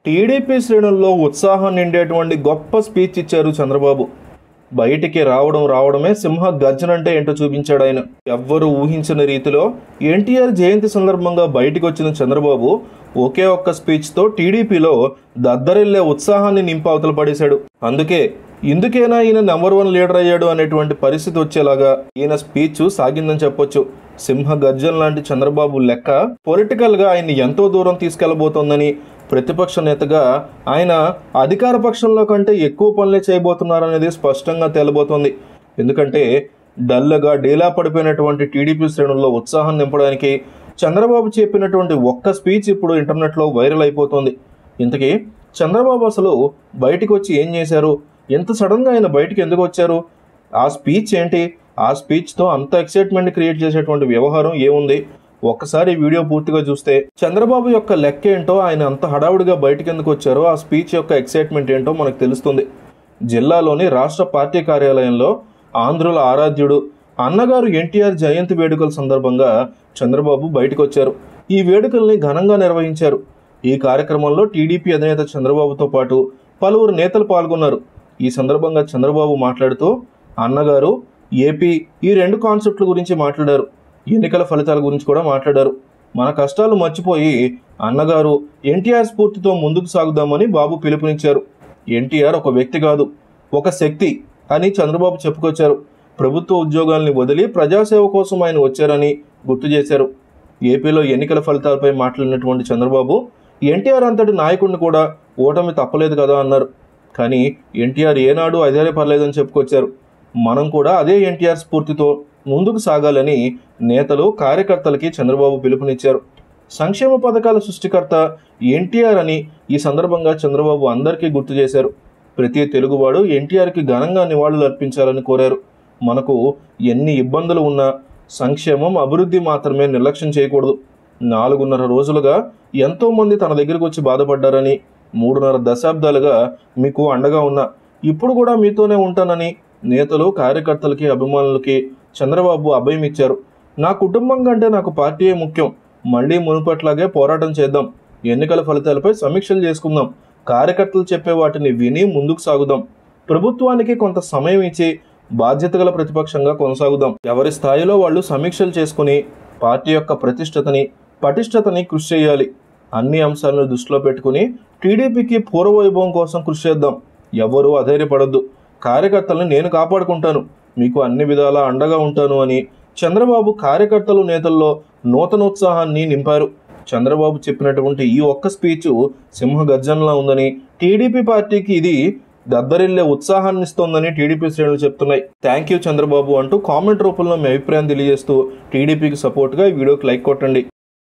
TDP శ్రేణుల్లో ఉత్సాహం నిండేటువంటి గొప్ప స్పీచ్ ఇచ్చారు చంద్రబాబు బయటికి రావడం రావడమే సింహ గర్జన అంటే ఏంటో చూపించాడు ఆయన ఎవ్వరూ ఊహించిన రీతిలో ఎన్టీఆర్ జయంతి సందర్భంగా బయటికి వచ్చిన చంద్రబాబు ఒకే ఒక్క స్పీచ్తో టీడీపీలో దద్దరిల్లే ఉత్సాహాన్ని నింపి అవతల పడేశాడు అందుకే ఇందుకేనా ఈయన నెంబర్ వన్ లీడర్ అయ్యాడు అనేటువంటి పరిస్థితి వచ్చేలాగా ఈయన స్పీచ్ సాగిందని చెప్పొచ్చు సింహ గర్జన్ లాంటి చంద్రబాబు లెక్క పొలిటికల్ గా ఆయన్ని ఎంతో దూరం తీసుకెళ్లబోతోందని ప్రతిపక్ష నేతగా ఆయన అధికార పక్షంలో కంటే ఎక్కువ పనులే చేయబోతున్నారనేది స్పష్టంగా తేలబోతోంది ఎందుకంటే డల్గా డేలా పడిపోయినటువంటి టీడీపీ శ్రేణుల్లో ఉత్సాహం నింపడానికి చంద్రబాబు చెప్పినటువంటి ఒక్క స్పీచ్ ఇప్పుడు ఇంటర్నెట్లో వైరల్ అయిపోతుంది ఇంతకీ చంద్రబాబు అసలు బయటికి వచ్చి ఏం చేశారు ఎంత సడన్గా ఆయన బయటికి ఎందుకు వచ్చారు ఆ స్పీచ్ ఏంటి ఆ స్పీచ్తో అంత ఎక్సైట్మెంట్ క్రియేట్ చేసేటువంటి వ్యవహారం ఏముంది ఒక్కసారి ఈ వీడియో పూర్తిగా చూస్తే చంద్రబాబు యొక్క లెక్క ఏంటో ఆయన అంత హడావుడిగా బయటికి ఎందుకు వచ్చారో ఆ స్పీచ్ యొక్క ఎక్సైట్మెంట్ ఏంటో మనకు తెలుస్తుంది జిల్లాలోని రాష్ట్ర పార్టీ కార్యాలయంలో ఆంధ్రుల ఆరాధ్యుడు అన్నగారు ఎన్టీఆర్ జయంతి వేడుకల సందర్భంగా చంద్రబాబు బయటకు వచ్చారు ఈ వేడుకల్ని ఘనంగా నిర్వహించారు ఈ కార్యక్రమంలో టీడీపీ అధినేత చంద్రబాబుతో పాటు పలువురు నేతలు పాల్గొన్నారు ఈ సందర్భంగా చంద్రబాబు మాట్లాడుతూ అన్నగారు ఏపీ ఈ రెండు కాన్సెప్ట్ల గురించి మాట్లాడారు ఎన్నికల ఫలితాల గురించి కూడా మాట్లాడారు మన కష్టాలు మర్చిపోయి అన్నగారు ఎన్టీఆర్ స్ఫూర్తితో ముందుకు సాగుదామని బాబు పిలుపునిచ్చారు ఎన్టీఆర్ ఒక వ్యక్తి కాదు ఒక శక్తి అని చంద్రబాబు చెప్పుకొచ్చారు ప్రభుత్వ ఉద్యోగాల్ని వదిలి ప్రజాసేవ కోసం ఆయన వచ్చారని గుర్తు చేశారు ఏపీలో ఎన్నికల ఫలితాలపై మాట్లాడినటువంటి చంద్రబాబు ఎన్టీఆర్ అంతటి నాయకుడిని కూడా ఓటమి తప్పలేదు కదా అన్నారు కానీ ఎన్టీఆర్ ఏనాడు అదే పర్లేదని చెప్పుకొచ్చారు మనం కూడా అదే ఎన్టీఆర్ స్ఫూర్తితో ముందుకు సాగాలని నేతలు కార్యకర్తలకి చంద్రబాబు పిలుపునిచ్చారు సంక్షేమ పథకాల సృష్టికర్త ఎన్టీఆర్ అని ఈ సందర్భంగా చంద్రబాబు అందరికీ గుర్తు చేశారు ప్రతి తెలుగువాడు ఎన్టీఆర్కి ఘనంగా నివాళులు అర్పించాలని కోరారు మనకు ఎన్ని ఇబ్బందులు ఉన్నా సంక్షేమం అభివృద్ధి మాత్రమే నిర్లక్ష్యం చేయకూడదు నాలుగున్నర రోజులుగా ఎంతో మంది తన దగ్గరకు వచ్చి బాధపడ్డారని మూడున్నర దశాబ్దాలుగా మీకు అండగా ఉన్నా ఇప్పుడు కూడా మీతోనే ఉంటానని నేతలు కార్యకర్తలకి అభిమానులకి చంద్రబాబు అభయం ఇచ్చారు నా కుటుంబం కంటే నాకు పార్టీయే ముఖ్యం మళ్ళీ మునుపట్లాగే పోరాటం చేద్దాం ఎన్నికల ఫలితాలపై సమీక్షలు చేసుకుందాం కార్యకర్తలు చెప్పే వాటిని విని ముందుకు సాగుదాం ప్రభుత్వానికి కొంత సమయం ఇచ్చి బాధ్యత గల ప్రతిపక్షంగా కొనసాగుదాం ఎవరి స్థాయిలో వాళ్ళు సమీక్షలు చేసుకుని పార్టీ యొక్క ప్రతిష్టతని పటిష్టతని కృషి చేయాలి అన్ని అంశాలను దృష్టిలో పెట్టుకుని టీడీపీకి పూర్వవైభవం కోసం కృషి చేద్దాం ఎవరూ అధైర్యపడొద్దు కార్యకర్తలను నేను కాపాడుకుంటాను మీకు అన్ని విధాలా అండగా ఉంటాను అని చంద్రబాబు కార్యకర్తలు నేతల్లో నూతనోత్సాహాన్ని నింపారు చంద్రబాబు చెప్పినటువంటి ఈ ఒక్క స్పీచ్ సింహ గర్జనలా ఉందని టీడీపీ పార్టీకి ఇది దద్దరిల్లే ఉత్సాహాన్ని ఇస్తోందని టీడీపీ శ్రేణులు చెప్తున్నాయి థ్యాంక్ యూ చంద్రబాబు అంటూ కామెంట్ రూపంలో మీ అభిప్రాయం తెలియజేస్తూ టీడీపీకి సపోర్ట్గా ఈ వీడియోకి లైక్ కొట్టండి